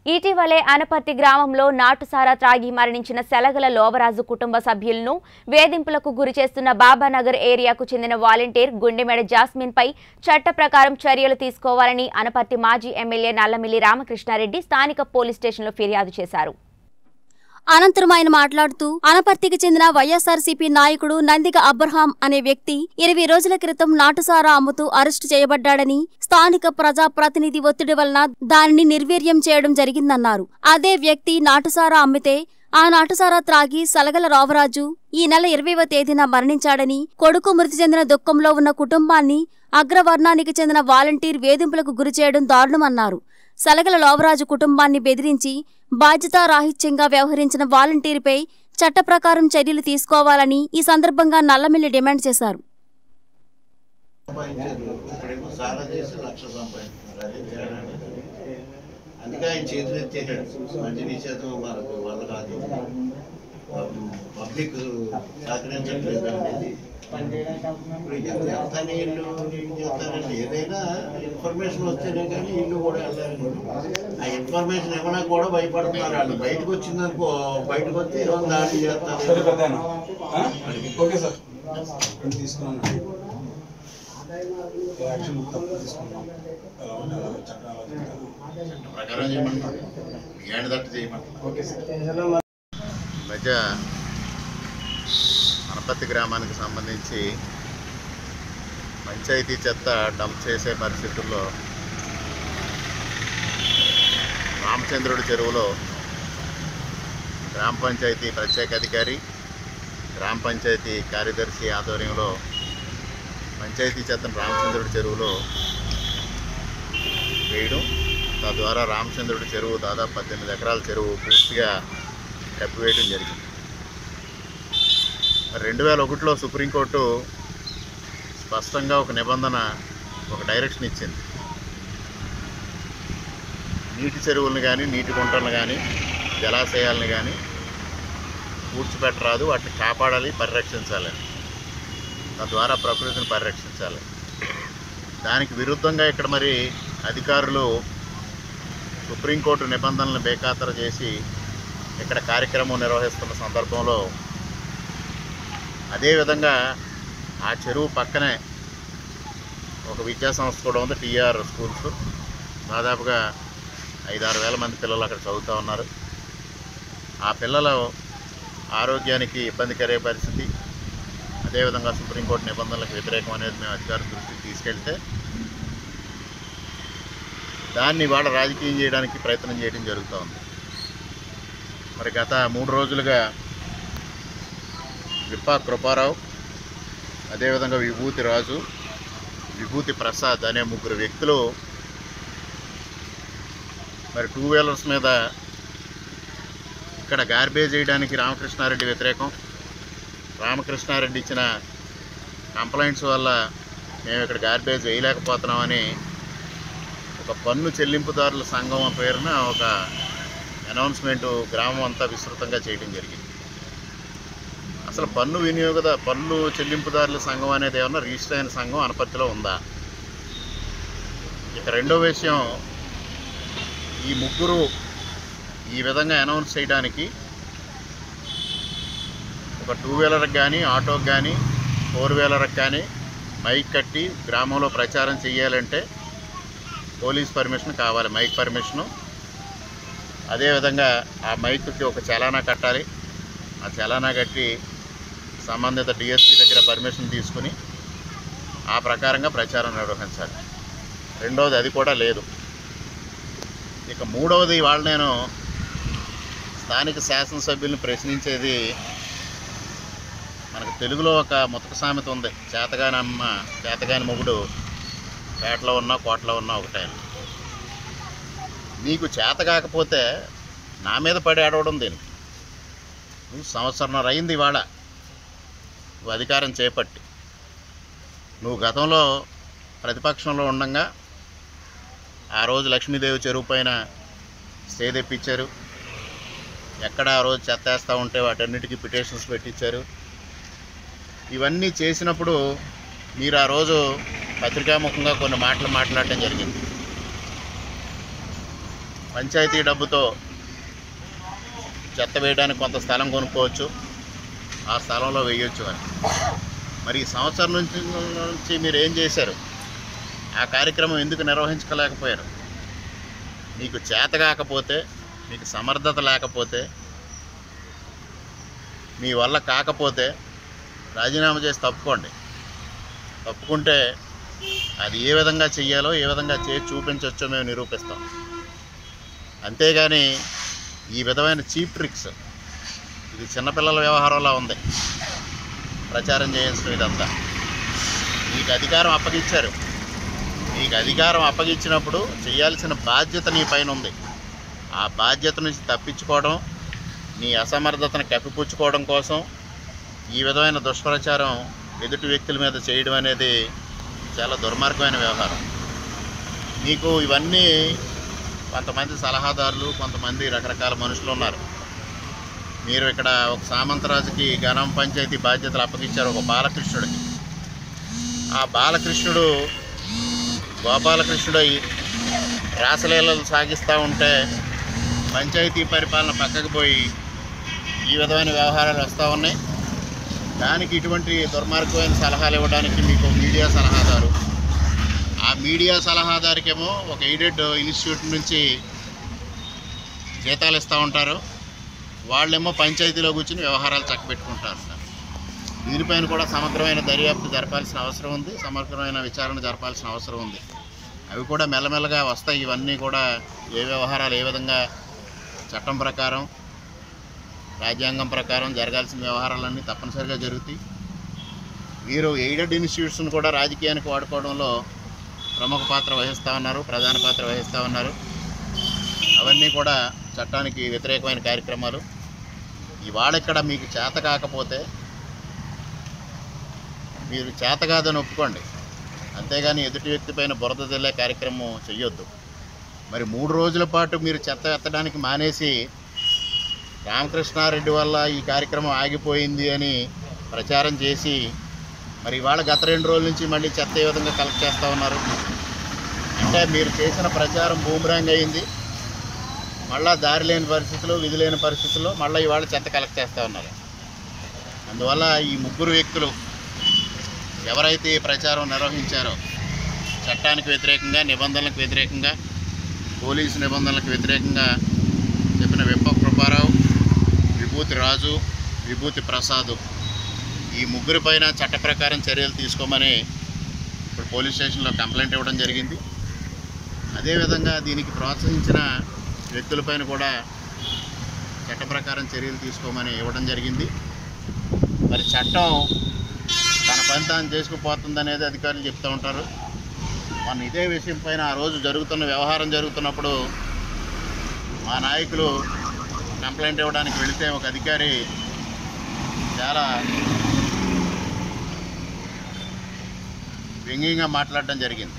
ఇటీవలే అనపర్తి గ్రామంలో నాటుసారా త్రాగి మరణించిన సెలగల లోవరాజు కుటుంబ సభ్యులను వేధింపులకు గురి చేస్తున్న బాబానగర్ ఏరియాకు చెందిన వాలంటీర్ గుండెమెడ జాస్మిన్ పై చట్ట ప్రకారం చర్యలు తీసుకోవాలని అనపర్తి మాజీ ఎమ్మెల్యే నల్లమిల్లి రామకృష్ణారెడ్డి స్థానిక పోలీస్ స్టేషన్లో ఫిర్యాదు చేశారు అనంతరం ఆయన మాట్లాడుతూ అనపర్తికి చెందిన వైఎస్ఆర్సీపీ నాయకుడు నందిగ అబ్రహాం అనే వ్యక్తి ఇరవై రోజుల క్రితం నాటుసారా అమ్ముతూ అరెస్టు చేయబడ్డాడని స్థానిక ప్రజా ప్రతినిధి ఒత్తిడి వలన దానిని నిర్వీర్యం చేయడం జరిగిందన్నారు అదే వ్యక్తి నాటుసారా అమ్మితే ఆ నాటుసారా త్రాగి సలగల రావరాజు ఈ నెల ఇరవైవ తేదీన మరణించాడని కొడుకు మృతి చెందిన దుఃఖంలో ఉన్న కుటుంబాన్ని అగ్రవర్ణానికి చెందిన వాలంటీర్ వేధింపులకు గురి చేయడం దారుణమన్నారు సలగల లోవరాజు కుటుంబాన్ని బెదిరించి బాధ్యతారాహిత్యంగా వ్యవహరించిన వాలంటీర్పై చట్ట ప్రకారం చర్యలు తీసుకోవాలని ఈ సందర్భంగా నల్లమిల్లి డిమాండ్ చేశారు సంపాదించారు ఇప్పుడేమో సారా చేసి లక్ష సంపాదించారు అదే తేడా అనేది. అందుకే ఆయన చేతులు ఎత్తేసాడు మంచి నిషేధం మనకు వల్ల కాదు పబ్లిక్ సహకరించట్లేదు అనేది ఇప్పుడు ఎంత ఎంత ఇల్లు ఏం చేస్తారంటే ఏదైనా ఇన్ఫర్మేషన్ వస్తేనే కానీ ఇల్లు కూడా వెళ్ళాలి ఆ ఇన్ఫర్మేషన్ ఇవ్వడా కూడా భయపడుతున్నారు వాళ్ళు బయటకు వచ్చిందనుకో బయటకు వస్తే ఈరోజు దాడి సరే చేస్తారు పెద్దాయన. ఆ? ఓకే సార్ ఇప్పుడు తీసుకున్నాను ఏ యాక్షన్ తప్పు తీసుకున్నాం ఎలా ఉంటే అలా చట్టం అలా చెప్తాను. ప్రకారం చేయమంటారు ఏంటి తట్టు చేయమంటారు ఓకే సార్ మధ్య అనపత్తి గ్రామానికి సంబంధించి పంచాయతీ చెత్త డంప్ చేసే పరిస్థితుల్లో రామచంద్రుడి చెరువులో గ్రామ పంచాయతీ ప్రత్యేక అధికారి గ్రామ పంచాయతీ కార్యదర్శి ఆధ్వర్యంలో పంచాయతీ చెత్తను రామచంద్రుడి చెరువులో వేయడం తద్వారా రామచంద్రుడి చెరువు దాదాపు పద్దెనిమిది ఎకరాల చెరువు పూర్తిగా కప్పివేయడం జరిగింది రెండు వేల ఒకటిలో సుప్రీంకోర్టు స్పష్టంగా ఒక నిబంధన ఒక డైరెక్షన్ ఇచ్చింది నీటి చెరువులను కానీ నీటి గుంటలను కానీ జలాశయాలను కానీ పూడ్చిపెట్టరాదు వాటిని కాపాడాలి పరిరక్షించాలి తద్వారా ప్రకృతిని పరిరక్షించాలి దానికి విరుద్ధంగా ఇక్కడ మరి అధికారులు సుప్రీంకోర్టు నిబంధనలను బేఖాతరు చేసి ఇక్కడ కార్యక్రమం నిర్వహిస్తున్న సందర్భంలో అదేవిధంగా ఆ చెరువు పక్కనే ఒక విద్యా సంస్థ కూడా ఉంది టీఆర్ స్కూల్స్ దాదాపుగా ఐదారు వేల మంది పిల్లలు అక్కడ చదువుతూ ఉన్నారు ఆ పిల్లల ఆరోగ్యానికి ఇబ్బంది కలిగే పరిస్థితి అదేవిధంగా సుప్రీంకోర్టు నిబంధనలకు వ్యతిరేకం అనేది మేము అధికారుల దృష్టికి తీసుకెళ్తే దాన్ని వాళ్ళ రాజకీయం చేయడానికి ప్రయత్నం చేయడం జరుగుతూ ఉంది మరి గత మూడు రోజులుగా విప్పా కృపారావు అదేవిధంగా విభూతి రాజు విభూతి ప్రసాద్ అనే ముగ్గురు వ్యక్తులు మరి టూ వీలర్స్ మీద ఇక్కడ గార్బేజ్ వేయడానికి రామకృష్ణారెడ్డి వ్యతిరేకం రామకృష్ణారెడ్డి ఇచ్చిన కంప్లైంట్స్ వల్ల మేము ఇక్కడ గార్బేజ్ వేయలేకపోతున్నామని ఒక పన్ను చెల్లింపుదారుల సంఘం పేరున ఒక అనౌన్స్మెంట్ గ్రామం అంతా విస్తృతంగా చేయడం జరిగింది అసలు పన్ను వినియోగద పన్ను చెల్లింపుదారుల సంఘం అనేది ఏమన్నా రిజిస్టర్ అయిన సంఘం అనపర్తిలో ఉందా ఇక రెండో విషయం ఈ ముగ్గురు ఈ విధంగా అనౌన్స్ చేయడానికి ఒక టూ వీలర్కి కానీ ఆటోకి కానీ ఫోర్ వీలర్కి కానీ మైక్ కట్టి గ్రామంలో ప్రచారం చేయాలంటే పోలీస్ పర్మిషన్ కావాలి మైక్ పర్మిషను అదేవిధంగా ఆ మైక్కి ఒక చలానా కట్టాలి ఆ చలానా కట్టి సంబంధిత డిఎస్పీ దగ్గర పర్మిషన్ తీసుకుని ఆ ప్రకారంగా ప్రచారం నిర్వహించాలి రెండవది అది కూడా లేదు ఇక మూడవది ఇవాళ నేను స్థానిక శాసనసభ్యుల్ని ప్రశ్నించేది మనకు తెలుగులో ఒక ముతక సామెత ఉంది చేతగాని అమ్మ చేతగాని మొగుడు పేటలో ఉన్నా కోటలో ఉన్నా ఒకటే అని. నీకు చేత కాకపోతే నా మీద పడి ఆడవడం దేనికి నువ్వు సంవత్సరం అయింది ఇవాళ నువ్వు అధికారం చేపట్టి నువ్వు గతంలో ప్రతిపక్షంలో ఉండంగా ఆ రోజు లక్ష్మీదేవి చెరువు పైన స్టే తెప్పించారు ఎక్కడ ఆ రోజు చెత్త వేస్తూ ఉంటే వాటన్నిటికీ పిటిషన్స్ పెట్టించారు ఇవన్నీ చేసినప్పుడు మీరు ఆ రోజు పత్రికాముఖంగా కొన్ని మాటలు మాట్లాడటం జరిగింది పంచాయతీ డబ్బుతో చెత్త వేయడానికి కొంత స్థలం కొనుక్కోవచ్చు ఆ స్థలంలో వేయొచ్చు అని మరి ఈ సంవత్సరం నుంచి నుంచి మీరు ఏం చేశారు ఆ కార్యక్రమం ఎందుకు నిర్వహించలేకపోయారు మీకు చేత కాకపోతే మీకు సమర్థత లేకపోతే మీ వల్ల కాకపోతే రాజీనామా చేసి తప్పుకోండి తప్పుకుంటే అది ఏ విధంగా చెయ్యాలో ఏ విధంగా చేసి చూపించవచ్చో మేము నిరూపిస్తాం అంతేగాని ఈ విధమైన చీప్ ట్రిక్స్ ఇది చిన్నపిల్లల వ్యవహారంలా ఉంది ప్రచారం చేయాల్సిన ఇదంతా మీకు అధికారం అప్పగించారు మీకు అధికారం అప్పగించినప్పుడు చేయాల్సిన బాధ్యత నీ పైన ఉంది ఆ బాధ్యత నుంచి తప్పించుకోవడం నీ అసమర్థతను కప్పిపుచ్చుకోవడం కోసం ఈ విధమైన దుష్ప్రచారం ఎదుటి వ్యక్తుల మీద చేయడం అనేది చాలా దుర్మార్గమైన వ్యవహారం మీకు ఇవన్నీ కొంతమంది సలహాదారులు కొంతమంది రకరకాల మనుషులు ఉన్నారు మీరు ఇక్కడ ఒక సామంతరాజుకి గ్రామ పంచాయతీ బాధ్యతలు అప్పగించారు ఒక బాలకృష్ణుడికి ఆ బాలకృష్ణుడు గోపాలకృష్ణుడై రాసలీలలు సాగిస్తూ ఉంటే పంచాయతీ పరిపాలన పక్కకు పోయి ఈ విధమైన వ్యవహారాలు వస్తూ ఉన్నాయి దానికి ఇటువంటి దుర్మార్గమైన సలహాలు ఇవ్వడానికి మీకు మీడియా సలహాదారు ఆ మీడియా సలహాదారికేమో ఒక ఎయిడెడ్ ఇన్స్టిట్యూట్ నుంచి జీతాలు ఇస్తూ ఉంటారు వాళ్ళేమో పంచాయతీలో కూర్చుని వ్యవహారాలు చక్కబెట్టుకుంటారు దీనిపైన కూడా సమగ్రమైన దర్యాప్తు జరపాల్సిన అవసరం ఉంది సమగ్రమైన విచారణ జరపాల్సిన అవసరం ఉంది అవి కూడా మెల్లమెల్లగా వస్తాయి ఇవన్నీ కూడా ఏ వ్యవహారాలు ఏ విధంగా చట్టం ప్రకారం రాజ్యాంగం ప్రకారం జరగాల్సిన వ్యవహారాలన్నీ తప్పనిసరిగా జరుగుతాయి మీరు ఎయిడెడ్ ఇన్స్టిట్యూట్స్ని కూడా రాజకీయానికి వాడుకోవడంలో ప్రముఖ పాత్ర వహిస్తూ ఉన్నారు ప్రధాన పాత్ర వహిస్తూ ఉన్నారు అవన్నీ కూడా చట్టానికి వ్యతిరేకమైన కార్యక్రమాలు ఇవాళ ఇక్కడ మీకు చేత కాకపోతే మీరు చేత కాదని ఒప్పుకోండి అంతేగాని ఎదుటి వ్యక్తి పైన బురద జల్లే కార్యక్రమం చెయ్యొద్దు మరి మూడు రోజుల పాటు మీరు చెత్త ఎత్తడానికి మానేసి రామకృష్ణారెడ్డి వల్ల ఈ కార్యక్రమం ఆగిపోయింది అని ప్రచారం చేసి మరి ఇవాళ గత రెండు రోజుల నుంచి మళ్ళీ చెత్త ఏ విధంగా కలెక్ట్ చేస్తూ ఉన్నారు అంటే మీరు చేసిన ప్రచారం బూమరాంగ్ అయింది మళ్ళా దారి లేని పరిస్థితుల్లో విధి లేని పరిస్థితుల్లో మళ్ళీ ఇవాళ చెత్త కలెక్ట్ చేస్తూ ఉన్నారు అందువల్ల ఈ ముగ్గురు వ్యక్తులు ఎవరైతే ఈ ప్రచారం నిర్వహించారో చట్టానికి వ్యతిరేకంగా నిబంధనలకు వ్యతిరేకంగా పోలీసు నిబంధనలకు వ్యతిరేకంగా చెప్పిన విప్ప కృపారావు విభూతి రాజు విభూతి ప్రసాద్ ఈ ముగ్గురి పైన చట్ట ప్రకారం చర్యలు తీసుకోమని ఇప్పుడు పోలీస్ స్టేషన్లో కంప్లైంట్ ఇవ్వడం జరిగింది అదేవిధంగా దీనికి ప్రోత్సహించిన వ్యక్తులపైన కూడా చట్ట ప్రకారం చర్యలు తీసుకోమని ఇవ్వడం జరిగింది మరి చట్టం తన పని తాను చేసుకుపోతుంది అనేది అధికారులు చెప్తూ ఉంటారు మన ఇదే విషయం పైన ఆ రోజు జరుగుతున్న వ్యవహారం జరుగుతున్నప్పుడు మా నాయకులు కంప్లైంట్ ఇవ్వడానికి వెళితే ఒక అధికారి చాలా వ్యంగ్యంగా మాట్లాడడం జరిగింది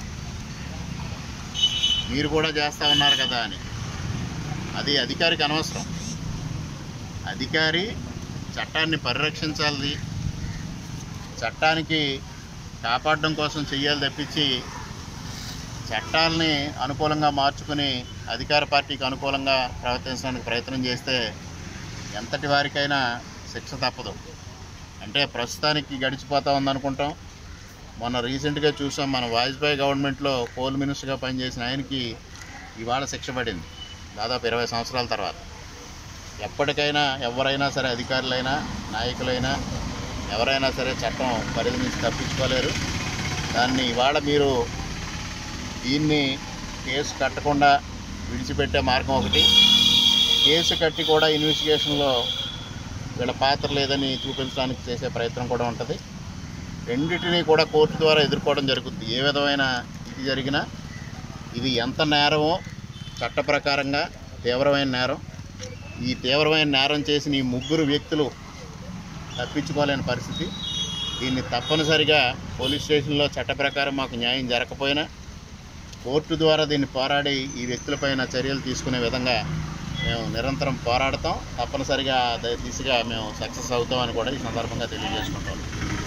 మీరు కూడా చేస్తూ ఉన్నారు కదా అని అది అధికారికి అనవసరం అధికారి చట్టాన్ని పరిరక్షించాలి చట్టానికి కాపాడడం కోసం చెయ్యాలి తప్పించి చట్టాలని అనుకూలంగా మార్చుకుని అధికార పార్టీకి అనుకూలంగా ప్రవర్తించడానికి ప్రయత్నం చేస్తే ఎంతటి వారికైనా శిక్ష తప్పదు అంటే ప్రస్తుతానికి గడిచిపోతా ఉందనుకుంటాం మొన్న రీసెంట్గా చూసాం మన వాజ్పేయి గవర్నమెంట్లో కోల్ మినిస్టర్గా పనిచేసిన ఆయనకి ఇవాళ శిక్ష పడింది దాదాపు ఇరవై సంవత్సరాల తర్వాత ఎప్పటికైనా ఎవరైనా సరే అధికారులైనా నాయకులైనా ఎవరైనా సరే చట్టం పరిధి నుంచి తప్పించుకోలేరు దాన్ని ఇవాళ మీరు దీన్ని కేసు కట్టకుండా విడిచిపెట్టే మార్గం ఒకటి కేసు కట్టి కూడా ఇన్వెస్టిగేషన్లో వీళ్ళ పాత్ర లేదని చూపించడానికి చేసే ప్రయత్నం కూడా ఉంటుంది రెండింటినీ కూడా కోర్టు ద్వారా ఎదుర్కోవడం జరుగుతుంది ఏ విధమైన ఇది జరిగినా ఇది ఎంత నేరమో చట్ట ప్రకారంగా తీవ్రమైన నేరం ఈ తీవ్రమైన నేరం చేసిన ఈ ముగ్గురు వ్యక్తులు తప్పించుకోలేని పరిస్థితి దీన్ని తప్పనిసరిగా పోలీస్ స్టేషన్లో చట్ట ప్రకారం మాకు న్యాయం జరగకపోయినా కోర్టు ద్వారా దీన్ని పోరాడి ఈ వ్యక్తులపైన చర్యలు తీసుకునే విధంగా మేము నిరంతరం పోరాడతాం తప్పనిసరిగా ఆ దిశగా మేము సక్సెస్ అవుతామని కూడా ఈ సందర్భంగా తెలియజేసుకుంటాం